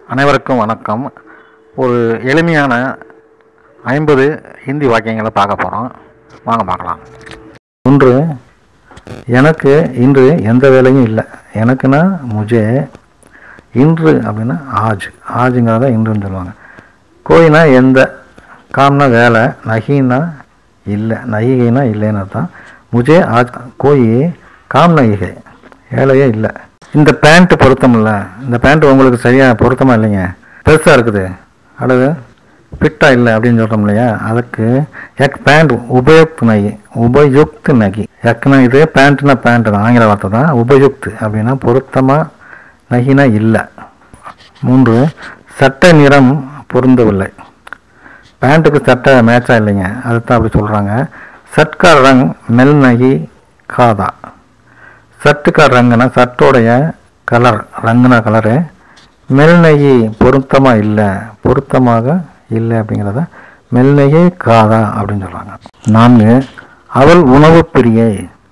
அனைவருக்கும் வணக்கம் ஒரு எளிமையான ஐம்பது ஹிந்தி வாக்கியங்களை பார்க்க போகிறோம் வாங்க பார்க்கலாம் ஒன்று எனக்கு இன்று எந்த வேலையும் இல்லை எனக்குன்னா முஜே இன்று அப்படின்னா ஆஜ் ஆஜுங்கிறத இன்றுன்னு சொல்லுவாங்க கோயினா எந்த காம்னா வேலை நகின்னா இல்லை நகிகைனா இல்லைன்னு அர்த்தம் முஜே ஆஜ் கோயி காம் நகிகை வேலையே இல்லை இந்த பேண்ட்டு பொருத்தம் இல்லை இந்த பேண்ட் உங்களுக்கு சரியாக பொருத்தமாக இல்லைங்க பெருசாக இருக்குது அல்லது ஃபிட்டாக இல்லை அப்படின்னு சொல்கிறோம் இல்லையா அதுக்கு எக் பேண்ட் உபயுக்த் நகி உபயுக்த் நகி எக்னா இது பேண்ட்னா பேண்ட் தான் ஆங்கில வார்த்தை தான் உபயுக்த் அப்படின்னா பொருத்தமாக நகினா இல்லை மூன்று சட்டை நிறம் பொருந்தவில்லை பேண்ட்டுக்கு சட்டை மேட்சாக இல்லைங்க அதுதான் அப்படி சொல்கிறாங்க சட்கா ரங் மெல் நகி காதா சட்டுக்கா ரங்குனா சட்டோடைய கலர் ரங்குனா கலரு மெல்நகி பொருத்தமாக இல்லை பொருத்தமாக இல்லை அப்படிங்கிறத மெல்நகி காதா அப்படின்னு சொல்கிறாங்க நான்கு அவள் உணவு பிரியை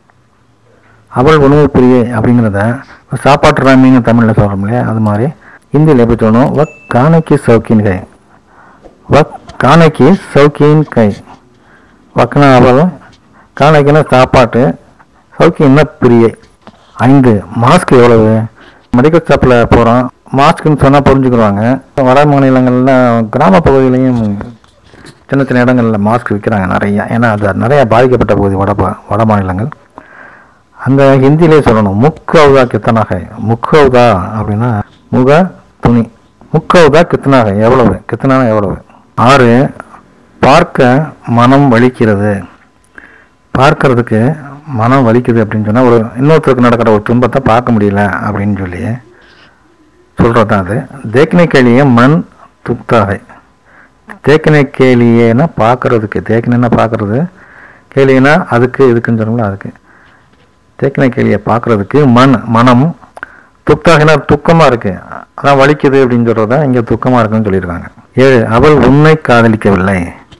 அவள் உணவு பிரியை அப்படிங்கிறத சாப்பாட்டு ராமிங்க தமிழில் சொல்கிறோம் இல்லையா அது மாதிரி ஹிந்தியில் எப்படி சொல்லணும் வக் காணைக்கு சௌக்கின் கை வக் காணைக்கு சௌக்கின் கை வக்னா அவள் காணைக்குன்னா சாப்பாட்டு சௌக்கியம்னா பிரியை ஐந்து மாஸ்க் எவ்வளவு மெடிக்கல் ஷாப்பில் போகிறோம் மாஸ்க்குன்னு சொன்னால் புரிஞ்சுக்கிடுவாங்க வட மாநிலங்களில் கிராம பகுதியிலையும் சின்ன சின்ன இடங்களில் மாஸ்க் விற்கிறாங்க நிறையா ஏன்னா அது நிறையா பாதிக்கப்பட்ட பகுதி வட ப- வட மாநிலங்கள் அங்கே ஹிந்திலே சொல்லணும் முக்கவுதா கித்தனாக முக்கவுதா அப்படின்னா முக துணி முக்கவுதா கித்தனாக எவ்வளவு கித்தனாக எவ்வளவு ஆறு பார்க்க மனம் வலிக்கிறது பார்க்கறதுக்கு மனம் வலிக்குது அப்படின்னு சொன்னால் ஒரு இன்னொருத்தருக்கு நடக்கிற ஒரு துன்பத்தை பார்க்க முடியல அப்படின்னு சொல்லி சொல்கிறது தான் அது தேக்கினை கேலியே மண் துப்தாக தேக்கினை கேலியேன்னா பார்க்கறதுக்கு தேக்கினா பார்க்கறது கேலினா அதுக்கு இதுக்குன்னு சொல்லணும்ல அதுக்கு தேக்கினை கேலியை பார்க்கறதுக்கு மண் மனம் துப்தாகினா துக்கமாக இருக்கு அதான் வலிக்குது அப்படின்னு சொல்கிறத இங்கே துக்கமாக இருக்குன்னு சொல்லியிருக்காங்க ஏழு அவள் உன்னை காதலிக்கவில்லை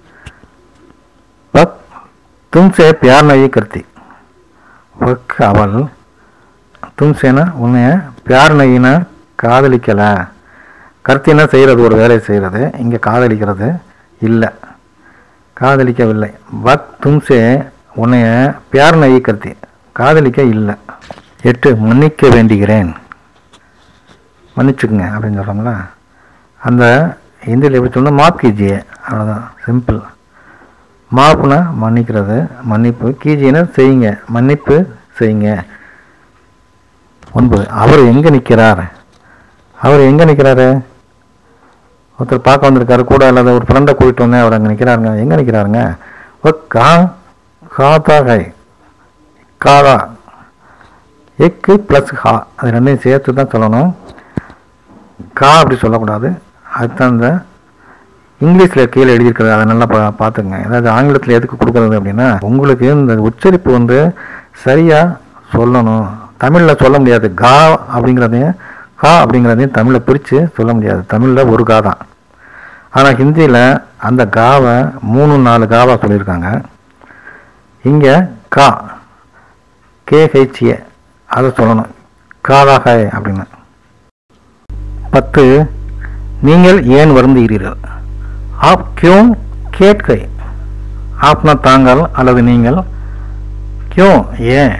பக் तुमसे प्यार नहीं करती வக் அவள் தும்சேனா உன்னைய பியார் நகினா காதலிக்கலை கருத்தினா செய்கிறது ஒரு வேலையை செய்கிறது இங்கே காதலிக்கிறது இல்லை காதலிக்கவில்லை வக் தும்சே உன்னைய பியார் நகி கருத்தி காதலிக்க இல்லை எட்டு மன்னிக்க வேண்டுகிறேன் மன்னிச்சுக்குங்க அப்படின்னு சொல்கிறோம்ல அந்த ஹிந்தியில் எப்படி சொன்னால் மாப் கீஜியே அவ்வளோதான் சிம்பிள் மாப்புனா மன்னிக்கிறது மன்னிப்பு கீஜினா செய்யுங்க மன்னிப்பு செய்யுங்க ஒன்பது அவர் எங்கே நிற்கிறார் அவர் எங்கே நிற்கிறாரு ஒருத்தர் பார்க்க வந்திருக்காரு கூட இல்லாத ஒரு ஃப்ரெண்டை கூட்டிட்டு வந்தேன் அவர் அங்கே நிற்கிறாருங்க எங்கே நிற்கிறாருங்க ஓ கா காதா கை காதா எக்கு ப்ளஸ் ஹா அது ரெண்டையும் சேர்த்து தான் சொல்லணும் கா அப்படி சொல்லக்கூடாது அதுதான் இந்த இங்கிலீஷில் கீழே எழுதியிருக்கிறது அதை நல்லா பா பார்த்துங்க அதாவது ஆங்கிலத்தில் எதுக்கு கொடுக்குறது அப்படின்னா உங்களுக்கு இந்த உச்சரிப்பு வந்து சரியாக சொல்லணும் தமிழில் சொல்ல முடியாது கா அப்படிங்கிறதையும் கா அப்படிங்கிறதையும் தமிழில் பிரித்து சொல்ல முடியாது தமிழில் ஒரு கா தான் ஆனால் ஹிந்தியில் அந்த காவை மூணு நாலு காவா சொல்லியிருக்காங்க இங்கே கா கேஹெச்ஏ அதை சொல்லணும் காதாக அப்படின்னு பத்து நீங்கள் ஏன் வருந்துகிறீர்கள் ஆப் கியூ கேட்கை ஆப்னா தாங்கள் அல்லது நீங்கள் கியூ ஏன்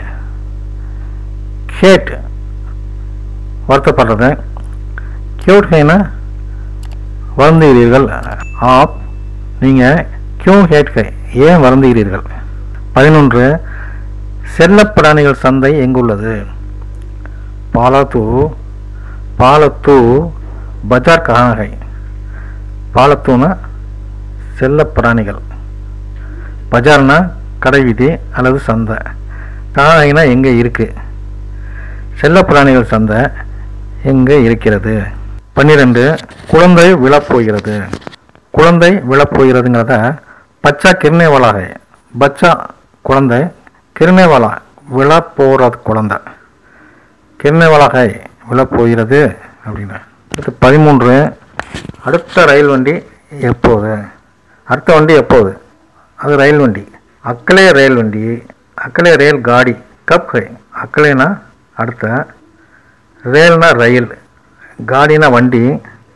கேட் வருத்தப்படுறது கியூட்கைனா வருந்துகிறீர்கள் ஆப் நீங்கள் கியூ கேட்கை ஏன் வருந்துகிறீர்கள் பதினொன்று செல்லப்பிராணிகள் சந்தை எங்குள்ளது பாலத்து பாலத்து பஜார் கஹாகை பாலத்தூனா செல்ல பிராணிகள் பஜார்னா கடை வீதி அல்லது சந்தை கஹாகைனா எங்கே இருக்கு செல்ல பிராணிகள் சந்தை எங்கே இருக்கிறது பன்னிரெண்டு குழந்தை விழப்போகிறது குழந்தை விழப்போகிறதுங்கிறத பச்சா கிருநேவாலாக பச்சா குழந்தை கிருநேவாலா விழப்போகிறது குழந்தை கிருநேவாலாக விழப்போகிறது அப்படின்னு அடுத்து பதிமூன்று அடுத்த ரயில் வண்டி எப்போது அடுத்த வண்டி எப்போது அது ரயில் வண்டி அக்கலே ரயில் வண்டி அக்கலே ரயில் காடி கப் ஹை அக்கலேனா அடுத்த ரேல்னா ரயில் காடினா வண்டி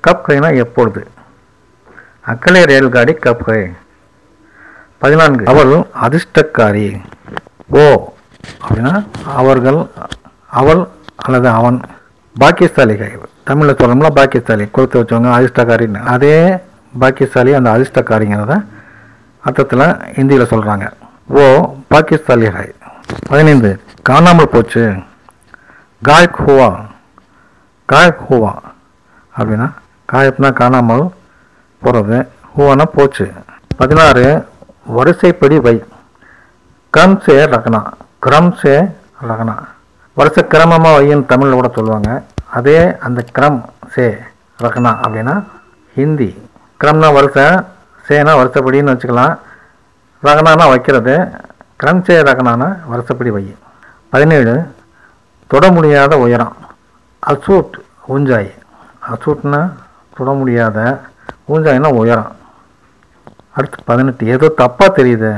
கப் கைனா எப்பொழுது அக்கலை ரயில்காடி கப் கை பதினான்கு அவள் அதிர்ஷ்டக்காரி ஓ அப்படின்னா அவர்கள் அவள் அல்லது அவன் பாக்கியசாலிகை தமிழில் சொல்லணும்னா பாக்கியசாலி கொடுத்து வச்சவங்க அதிர்ஷ்டக்காரின்னு அதே பாக்கியசாலி அந்த அதிர்ஷ்டக்காரிங்கிறத அர்த்தத்தில் ஹிந்தியில் சொல்கிறாங்க ஓ பாக்கியசாலிகை பதினைந்து காணாமல் போச்சு காயக் ஹுவா காயக் ஹுவா அப்படின்னா காயப்னா காணாமல் போகிறது ஹூவானா போச்சு பதினாறு வரிசைப்படி வை கம் சே ரகனா கிரம் சே ரகனா வருஷ கிரமமாக வையின்னு தமிழில் கூட சொல்லுவாங்க அதே அந்த கிரம் சே ரகனா அப்படின்னா ஹிந்தி கிரம்னா வருஷ சேனா வருஷப்படின்னு வச்சுக்கலாம் ரகனானா வைக்கிறது கிரம் சே ரகனானா வருஷப்படி வை பதினேழு தொட முடியாத உயரம் அசூட் ஊஞ்சாய் அசூட்னா தொட முடியாத ஊஞ்சாய்னா உயரம் அடுத்து பதினெட்டு ஏதோ தப்பாக தெரியுது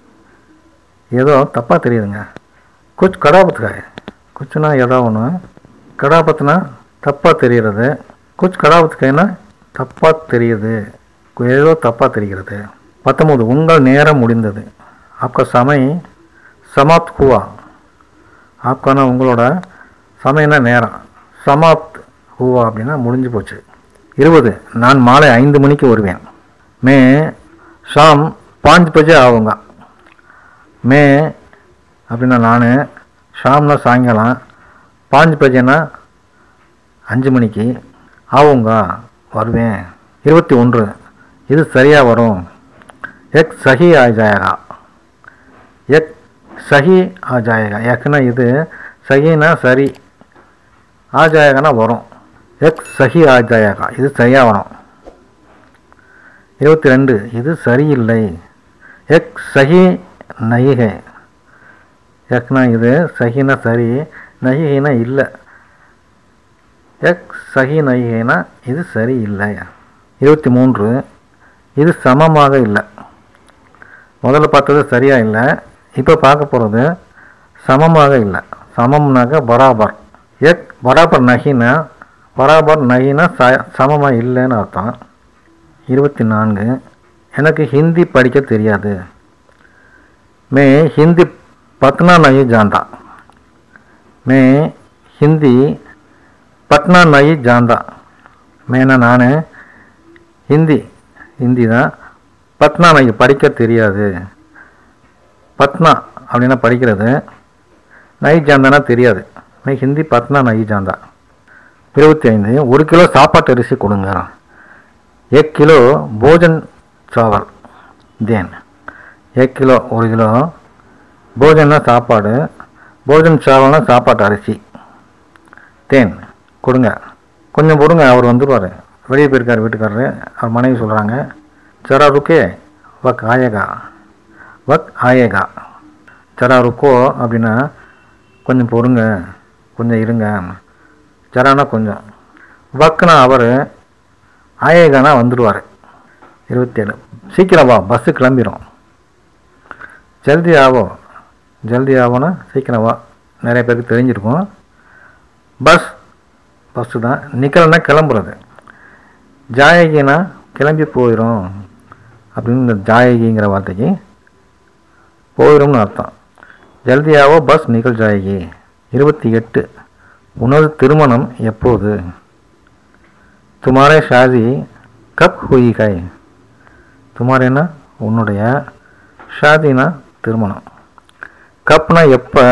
ஏதோ தப்பாக தெரியுதுங்க குச் கடாபத்துக்காய் குச்சுனா ஏதோ ஒன்று கடாபத்துனா தப்பாக தெரிகிறது குச் கடாபத்துக்காய்னா தப்பாக தெரியுது ஏதோ தப்பாக தெரிகிறது பத்தொம்போது உங்கள் நேரம் முடிந்தது ஆப்கா சமை சமாத் ஹுவா ஆப்கானா உங்களோட சமையனா நேரம் சமாப்த் ஹூவா அப்படின்னா முடிஞ்சு போச்சு இருபது நான் மாலை ஐந்து மணிக்கு வருவேன் மே ஷாம் பாஞ்சு பஜே ஆகுங்க மே அப்படின்னா நான் ஷாம்னா சாயங்காலம் பாஞ்சு பஜேனா அஞ்சு மணிக்கு ஆகுங்க வருவேன் இருபத்தி ஒன்று இது சரியாக வரும் எக் சஹி ஆ ஜாயகா எக் சஹி ஆ ஜாயகா எக்னா இது சஹினா சரி ஆ ஜாயகானா வரும் எக் சஹி ஆ ஜாயகா இது சரியாக வரும் இருபத்தி ரெண்டு இது சரியில்லை எக் சஹி நகிகை எக்னா இது சஹினா சரி நகிகைனா இல்லை எக் சஹி நகிகைனா இது சரியில்லை இருபத்தி மூன்று இது சமமாக இல்லை முதல்ல பார்த்தது சரியாக இல்லை இப்போ பார்க்க போகிறது சமமாக இல்லை சமம்னாக்க பராபர் எக் பராபர் நகினா பராபர் நகினா ச சமமாக இல்லைன்னு அர்த்தம் இருபத்தி நான்கு எனக்கு ஹிந்தி படிக்க தெரியாது மே ஹிந்தி பத்னா நகி ஜாந்தா மே ஹிந்தி பட்னா நகி ஜாந்தா மேனா நான் ஹிந்தி ஹிந்தி தான் பத்னா நகி படிக்க தெரியாது பத்னா அப்படின்னா படிக்கிறது நகி ஜாந்தானா தெரியாது மே ஹிந்தி பத்னா நகி ஜாந்தா இருபத்தி ஐந்து ஒரு கிலோ சாப்பாட்டு அரிசி கொடுங்க एक किलो भोजन चावल देन एक கிலோ ஒரு கிலோ போஜன்னா சாப்பாடு போஜன் சாவல்னா சாப்பாட்டு அரிசி தேன் கொடுங்க கொஞ்சம் பொறுங்க அவர் வந்துடுவார் வெளியே போயிருக்கார் வீட்டுக்காரரு அவர் மனைவி சொல்கிறாங்க சரா ருக்கே வக் ஆயேகா வக் ஆயேகா சரா ருக்கோ அப்படின்னா கொஞ்சம் பொறுங்க கொஞ்சம் இருங்க சரானா கொஞ்சம் வக்னா அவர் ஆயேகானா வந்துடுவார் இருபத்தேழு சீக்கிரம் வா பஸ்ஸு கிளம்பிடும் ஜல்தி ஆவோ ஜல்தி ஆவோன்னா சீக்கிரம் வா நிறைய பேருக்கு தெரிஞ்சிருக்கும் பஸ் பஸ்ஸு தான் நிக்கலன்னா கிளம்புறது ஜாயகினா கிளம்பி போயிடும் அப்படின்னு இந்த ஜாயகிங்கிற வார்த்தைக்கு போயிடும்னு அர்த்தம் ஜல்தியாவோ பஸ் நிகழ் ஜாயகி இருபத்தி எட்டு உனது திருமணம் எப்போது துமாரே ஷாதி கப் ஹுயி கை துமாரேனா உன்னுடைய ஷாதினா திருமணம் கப்னா எப்போ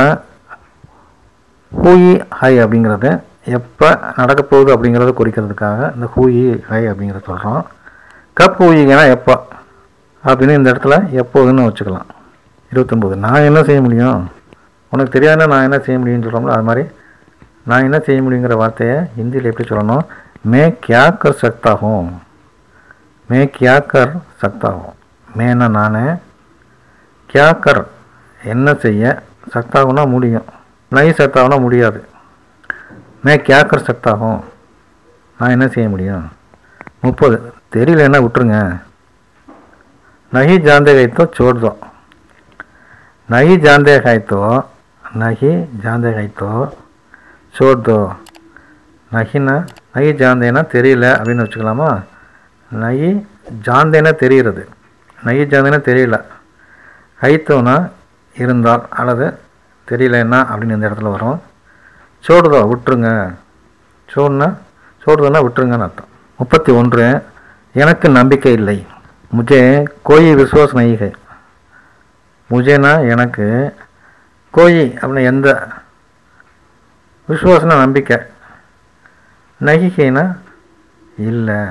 ஹூயி ஹை அப்படிங்கிறது எப்போ நடக்க போகுது அப்படிங்கிறத குறிக்கிறதுக்காக இந்த ஹூயி ஹை அப்படிங்கிறத சொல்கிறோம் கப் ஹூயினா எப்போ அப்படின்னு இந்த இடத்துல எப்போதுன்னு வச்சுக்கலாம் இருபத்தொம்போது நான் என்ன செய்ய முடியும் உனக்கு தெரியாதுன்னா நான் என்ன செய்ய முடியும்னு சொல்கிறோம்ல அது மாதிரி நான் என்ன செய்ய முடியுங்கிற வார்த்தையை ஹிந்தியில் எப்படி சொல்லணும் மே கியா கர் சக்தா ஹூம் மே கியா கர் சக்தா ஹூம் மேனா நான் கியா கர் என்ன செய்ய சக்தாகுனா முடியும் நை சக்தாகுனா முடியாது மே கியா கர் சக்தாகும் நான் என்ன செய்ய முடியும் முப்பது தெரியலன்னா விட்டுருங்க நகி ஜாந்தே கைத்தோ சோர்தோ நகி ஜாந்தே கைத்தோ நகி ஜாந்தே கைத்தோ சோர்தோ நகினா நகி ஜாந்தேனா தெரியல அப்படின்னு வச்சுக்கலாமா நகி ஜாந்தேனா தெரிகிறது நகி ஜாந்தேனா தெரியல ஐத்தோனா இருந்தால் அல்லது தெரியலன்னா அப்படின்னு இந்த இடத்துல வரும் சோடுதோ விட்டுருங்க சோடுனா சோடுதுன்னா விட்டுருங்கன்னு அர்த்தம் முப்பத்தி ஒன்று எனக்கு நம்பிக்கை இல்லை முஜே கோயி விசுவாஸ் நைகை முஜேனா எனக்கு கோயி அப்படின்னு எந்த விசுவாசனா நம்பிக்கை நகிகைனா இல்லை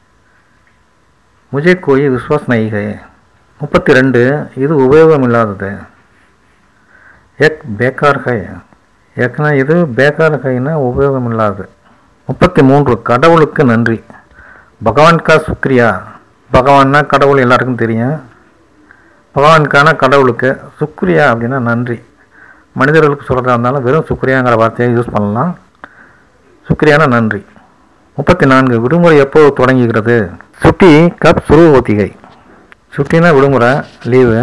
முஜே கோயி விஸ்வாஸ் நைகை முப்பத்தி ரெண்டு இது உபயோகம் இல்லாதது எக் பேக்கார் ஹை எக்னா இது பேக்கார் ஹைனா உபயோகம் இல்லாதது முப்பத்தி மூன்று கடவுளுக்கு நன்றி பகவான் கா சுக்ரியா பகவான்னா கடவுள் எல்லாருக்கும் தெரியும் பகவானுக்கான கடவுளுக்கு சுக்ரியா அப்படின்னா நன்றி மனிதர்களுக்கு சொல்கிறதா இருந்தாலும் வெறும் சுக்ரியாங்கிற வார்த்தையை யூஸ் பண்ணலாம் சுக்ரியானா நன்றி முப்பத்தி நான்கு விடுமுறை எப்போது தொடங்குகிறது சுட்டி கப் சுரு ஒத்திகை சுட்டினா விடுமுறை லீவு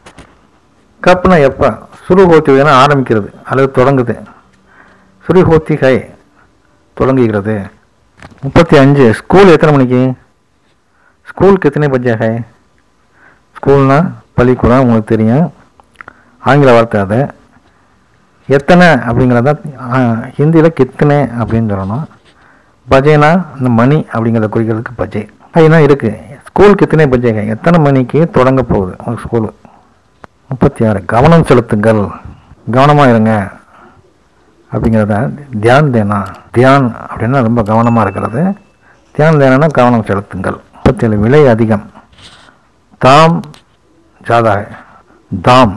கப்னா எப்போ சுரு ஒத்திகைனா ஆரம்பிக்கிறது அல்லது தொடங்குது சுரு ஒத்திகை தொடங்குகிறது முப்பத்தி அஞ்சு ஸ்கூல் எத்தனை மணிக்கு ஸ்கூலுக்கு எத்தனை பஜ்ஜா ஹை ஸ்கூல்னா பள்ளிக்கூடம் உங்களுக்கு தெரியும் ஆங்கில வார்த்தை அது எத்தனை அப்படிங்கிறத ஹிந்தியில் கித்தனை அப்படின்னு சொல்லணும் பஜேனா இந்த மணி அப்படிங்கிறத குறிக்கிறதுக்கு பஜே ஐனா இருக்குது ஸ்கூலுக்கு எத்தனை பஜே ஹை எத்தனை மணிக்கு தொடங்க போகுது உங்கள் ஸ்கூலு முப்பத்தி ஆறு கவனம் செலுத்துங்கள் கவனமாக இருங்க அப்படிங்கிறத தியான் தேனா தியான் அப்படின்னா ரொம்ப கவனமாக இருக்கிறது தியான் தேனா கவனம் செலுத்துங்கள் முப்பத்தி ஏழு விலை அதிகம் தாம் ஜாதா தாம்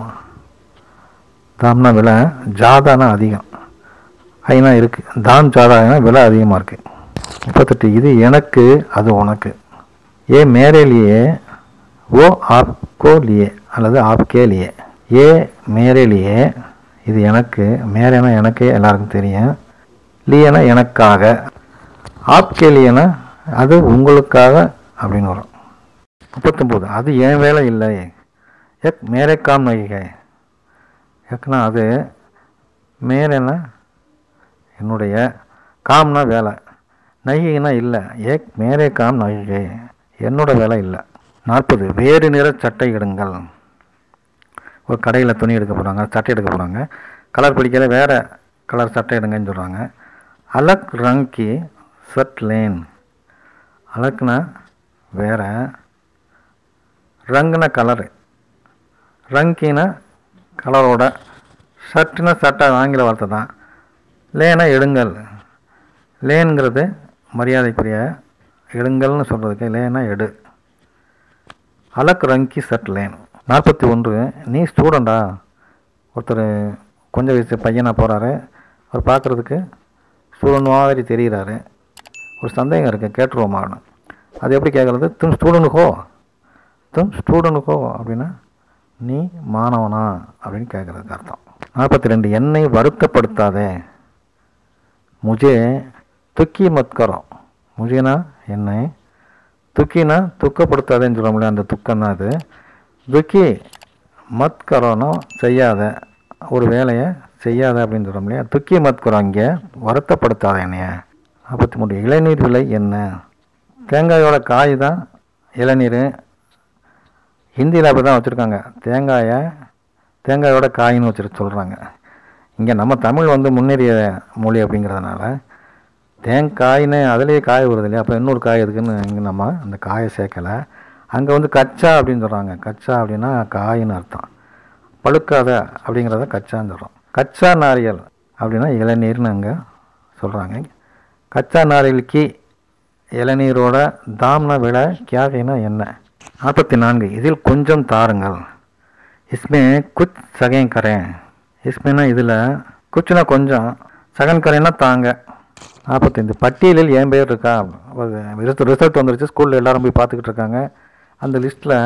தாம்னா விலை ஜாதானா அதிகம் ஐனா இருக்குது தாம் ஜாதானா விலை அதிகமாக இருக்குது முப்பத்தெட்டு இது எனக்கு அது உனக்கு ஏ மேரேலியே ஓ ஆப்கோ லியே அல்லது ஆப்கே லியே ஏ மேரேலியே இது எனக்கு மேரேனா எனக்கு எல்லாருக்கும் தெரியும் லியனா எனக்காக ஆப்கே லியனா அது உங்களுக்காக அப்படின்னு வரும் முப்பத்தொம்போது அது என் வேலை இல்லை எக் மேரே காம் நகிகை எக்னா அது மேரேனா என்னுடைய காம்னா வேலை நகிகைனா இல்லை ஏக் மேரே காம் நகிகை என்னோட வேலை இல்லை நாற்பது வேறு நிற சட்டை எடுங்கள் ஒரு கடையில் துணி எடுக்க போகிறாங்க சட்டை எடுக்க போகிறாங்க கலர் பிடிக்கல வேறு கலர் சட்டை எடுங்கன்னு சொல்கிறாங்க அலக் ரங்கி சட் லேன் அலக்னா வேற ரங்குனா கலரு ரங்கினா கலரோட ஷர்ட்டுனா சட்டை ஆங்கில வார்த்தை தான் லேனா எடுங்கள் லேனுங்கிறது மரியாதைக்குரிய எடுங்கள்னு சொல்கிறதுக்கு லேனா எடு அலக் ரங்கி சட் லேன் நாற்பத்தி ஒன்று நீ ஸ்டூடெண்டா ஒருத்தர் கொஞ்சம் வயசு பையனாக போகிறாரு அவர் பார்க்குறதுக்கு ஸ்டூடெண்ட் மாதிரி தெரிகிறாரு ஒரு சந்தேகம் இருக்குது கேட்டுருவோமாகணும் அது எப்படி கேட்குறது தும் ஸ்டூடெண்ட் ஹோ தும் ஸ்டூடெண்ட் ஹோ அப்படின்னா நீ மாணவனா அப்படின்னு கேட்குறதுக்கு அர்த்தம் நாற்பத்தி ரெண்டு என்னை வருத்தப்படுத்தாதே முஜே துக்கி மத்கரம் முஜேனா என்னை துக்கினா துக்கப்படுத்தாதேன்னு சொல்ல முடியும் அந்த துக்கம்னா அது துக்கி மத்கரோனோ செய்யாத ஒரு வேலையை செய்யாத அப்படின்னு சொல்ல முடியாது துக்கி மத்கரம் இங்கே வருத்தப்படுத்தாத என்னைய நாற்பத்தி மூணு இளநீர் விலை என்ன தேங்காயோட காய் தான் இளநீர் ஹிந்தியில் அப்படி தான் வச்சுருக்காங்க தேங்காயை தேங்காயோட காயின்னு வச்சுட்டு சொல்கிறாங்க இங்கே நம்ம தமிழ் வந்து முன்னேறிய மொழி அப்படிங்கிறதுனால தேங்காயின்னு அதுலேயே காய் வருது இல்லையா அப்போ இன்னொரு காய் எதுக்குன்னு இங்கே நம்ம அந்த காயை சேர்க்கலை அங்கே வந்து கச்சா அப்படின்னு சொல்கிறாங்க கச்சா அப்படின்னா காயின்னு அர்த்தம் பழுக்காத அப்படிங்கிறத கச்சான்னு சொல்கிறோம் கச்சா நாரியல் அப்படின்னா இளநீர்னு அங்கே சொல்கிறாங்க கச்சா நாரியலுக்கு இளநீரோட தாம்னா விலை கியாகைனா என்ன நாற்பத்தி நான்கு இதில் கொஞ்சம் தாருங்கள் இஸ்மே குச் சகைன் கரேன் இஸ்மேனா இதில் குச்சுனா கொஞ்சம் சகன் கரேன்னா தாங்க நாற்பத்தைந்து பட்டியலில் என் பேர் இருக்கா ரிசல்ட் வந்துருச்சு ஸ்கூலில் எல்லாரும் போய் பார்த்துக்கிட்டு இருக்காங்க அந்த லிஸ்ட்டில்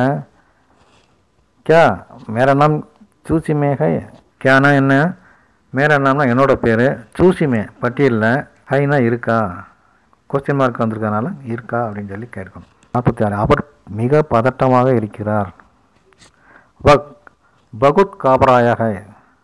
கியா மேரா நாம் சூசிமே ஹை கியானா என்ன மேரா நாம்னா என்னோட பேர் சூசிமே பட்டியலில் ஹைனா இருக்கா கொஸ்டின் மார்க் வந்திருக்கனால இருக்கா அப்படின்னு சொல்லி கேட்கணும் நாற்பத்தி ஆறு அவர் மிக பதட்டமாக இருக்கிறார் வக் பகுத் காபராயாக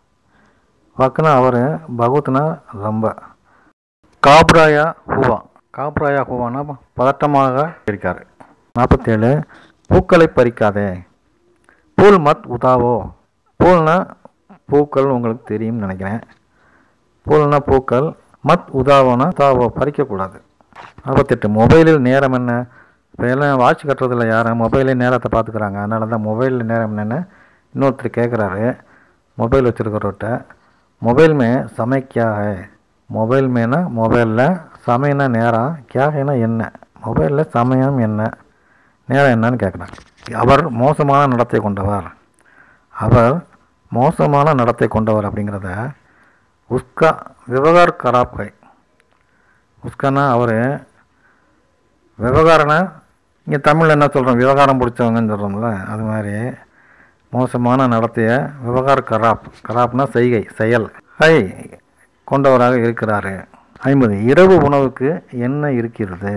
வக்னா அவர் பகுத்னா ரொம்ப காப்ராயா ஹூவா காப்ராயா ஹுவானா பதட்டமாக இருக்கார் நாற்பத்தேழு பூக்களை பறிக்காதே பூல் மத் உதாவோ பூல்னா பூக்கள் உங்களுக்கு தெரியும்னு நினைக்கிறேன் பூல்னா பூக்கள் மத் உதாவோனா உதாவோ பறிக்கக்கூடாது நாற்பத்தெட்டு மொபைலில் நேரம் என்ன இப்போ எல்லாம் வாட்ச் கட்டுறதில்ல யாரும் மொபைலே நேரத்தை பார்த்துக்குறாங்க அதனால தான் மொபைலில் நேரம் என்னென்னு இன்னொருத்தர் கேட்குறாரு மொபைல் வச்சுருக்கிறவர்கிட்ட மொபைல் மே சமை கியா ஹை மொபைல் மேனா மொபைலில் சமையனா நேரம் கியா ஹைனா என்ன மொபைலில் சமயம் என்ன நேரம் என்னன்னு கேட்குறாங்க அவர் மோசமான நடத்தை கொண்டவர் அவர் மோசமான நடத்தை கொண்டவர் அப்படிங்கிறத உஸ்கா விவகார் கராப் ஹை உஸ்கானா அவர் விவகாரம்னா இங்கே தமிழில் என்ன சொல்கிறோம் விவகாரம் பிடிச்சவங்கன்னு சொல்கிறோம்ல அது மாதிரி மோசமான நடத்தைய விவகார கராப் கராப்னா செய்கை செயல் ஹை கொண்டவராக இருக்கிறாரு ஐம்பது இரவு உணவுக்கு என்ன இருக்கிறது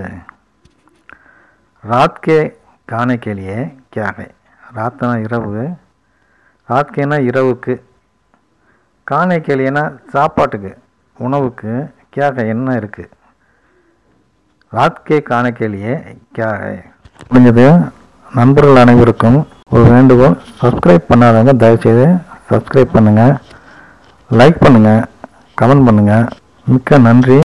ராத் கே கானை கேலியே கேகை ராத்னா இரவு ராத் கேனா இரவுக்கு கானை கேலியனா சாப்பாட்டுக்கு உணவுக்கு கேக என்ன இருக்குது ராத் கே கானை கேலியே கேகை முடிஞ்சது நண்பர்கள் அனைவருக்கும் ஒரு வேண்டுகோள் சப்ஸ்கிரைப் பண்ணாதவங்க தயவுசெய்து சப்ஸ்கிரைப் பண்ணுங்கள் லைக் பண்ணுங்கள் கமெண்ட் பண்ணுங்கள் மிக்க நன்றி